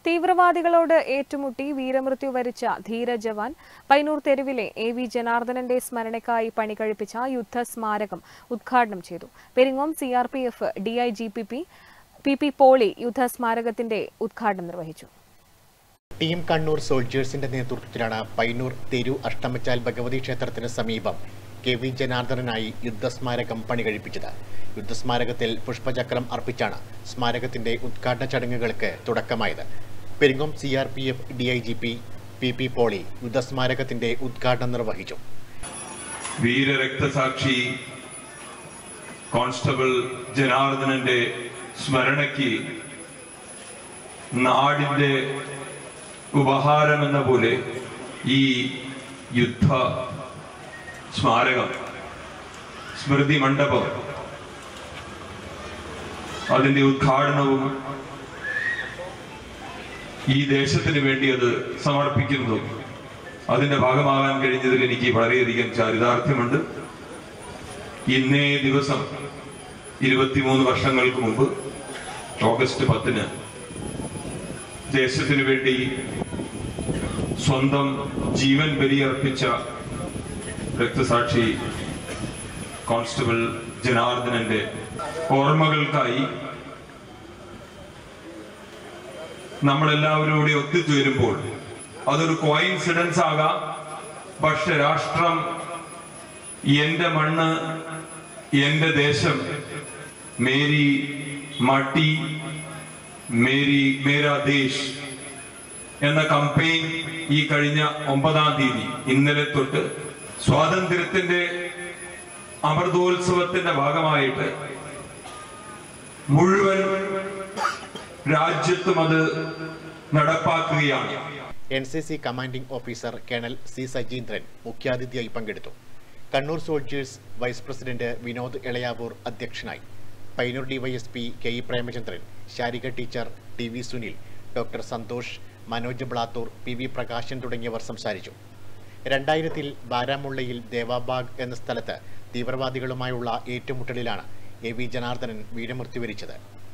തീവ്രവാദികളോട് ഏറ്റുമുട്ടി വീരമൃത്യു വരിച്ച ധീര ജവാൻ പൈനൂർ തെരുവിലെ എ വി ജനാർദ്ദനന്റെ സ്മരണയ്ക്കായി പണികഴിപ്പിച്ച യുദ്ധ സ്മാരകം ഉദ്ഘാടനം ചെയ്തു Peringome C R P F DIGP P P P Poly യുദ്ധ സ്മാരകത്തിന്റെ ഉദ്ഘാടനം നിർവഹിച്ചു ടീം കണ്ണൂർ സോൾജേഴ്സിന്റെ നേതൃത്വത്തിലാണ് പൈനൂർ തെരു അഷ്ടമച്ചാൽ ഭഗവതി ക്ഷേത്രത്തിന് സമീപം കെ വി ജനാർദ്ദനായി യുദ്ധസ്മാരകം പണികഴിപ്പിച്ചത് യുദ്ധസ്മാരകത്തിൽ പുഷ്പചക്രം അർപ്പിച്ചാണ് സ്മാരകത്തിന്റെ ഉദ്ഘാടന ചടങ്ങുകൾക്ക് തുടക്കമായത് Peringome C R P F D I G P P P Poly യുദ്ധസ്മാരകത്തിന്റെ ഉദ്ഘാടനം നിർവഹിച്ചു വീരരക്തസാക്ഷി കോൺസ്റ്റബിൾ ജനാർദ്ദനന്റെ സ്മരണയ്ക്ക് നാടിന്റെ ഉപഹാരമെന്ന പോലെ ഈ യുദ്ധ സ്മാരകം സ്മൃതി മണ്ഡപം അതിന്റെ ഉദ്ഘാടനവും ഈ ദേശത്തിന് വേണ്ടി അത് സമർപ്പിക്കുന്നതും അതിന്റെ ഭാഗമാകാൻ കഴിഞ്ഞതിൽ എനിക്ക് വളരെയധികം ചാരിതാർത്ഥ്യമുണ്ട് ഇന്നേ ദിവസം ഇരുപത്തിമൂന്ന് വർഷങ്ങൾക്ക് മുമ്പ് ഓഗസ്റ്റ് പത്തിന് ദേശത്തിനു വേണ്ടി സ്വന്തം ജീവൻ ബലിയർപ്പിച്ച രക്തസാക്ഷി കോൺസ്റ്റബിൾ ജനാർദ്ദനന്റെ ഓർമ്മകൾക്കായി നമ്മളെല്ലാവരും കൂടി ഒത്തുചേരുമ്പോൾ അതൊരു കോയിൻസിഡൻസ് ആകാം പക്ഷെ രാഷ്ട്രം എന്റെ മണ്ണ് എന്റെ ദേശം മേരി മട്ടി മേരി മേരാ ദേശ് എന്ന കമ്പയിൻ ഈ കഴിഞ്ഞ ഒമ്പതാം തീയതി ഇന്നലെ തൊട്ട് സ്വാതന്ത്ര്യത്തിന്റെ അമൃതോത്സവത്തിന്റെ ഭാഗമായിട്ട് മുഴുവൻ രാജ്യത്തും അത് നടപ്പാക്കുകയാണ് N C C commanding officer colonel C Sajeendran മുഖ്യാതിഥിയായി പങ്കെടുത്തു Kannur soldiers vice president Vinod Elayavoor അധ്യക്ഷനായി Painur DySP K E Premachandran Sarika teacher T V Sunil doctor Santhosh Manoj Blathur P V Prakashan തുടങ്ങിയവർ സംസാരിച്ചു രണ്ടായിരത്തിൽ ബാരാമുള്ളയിൽ ദേവാബാഗ് എന്ന സ്ഥലത്ത് തീവ്രവാദികളുമായുള്ള ഏറ്റുമുട്ടലിലാണ് എ വി ജനാർദ്ദനൻ വീരമൃത്യു വരിച്ചത്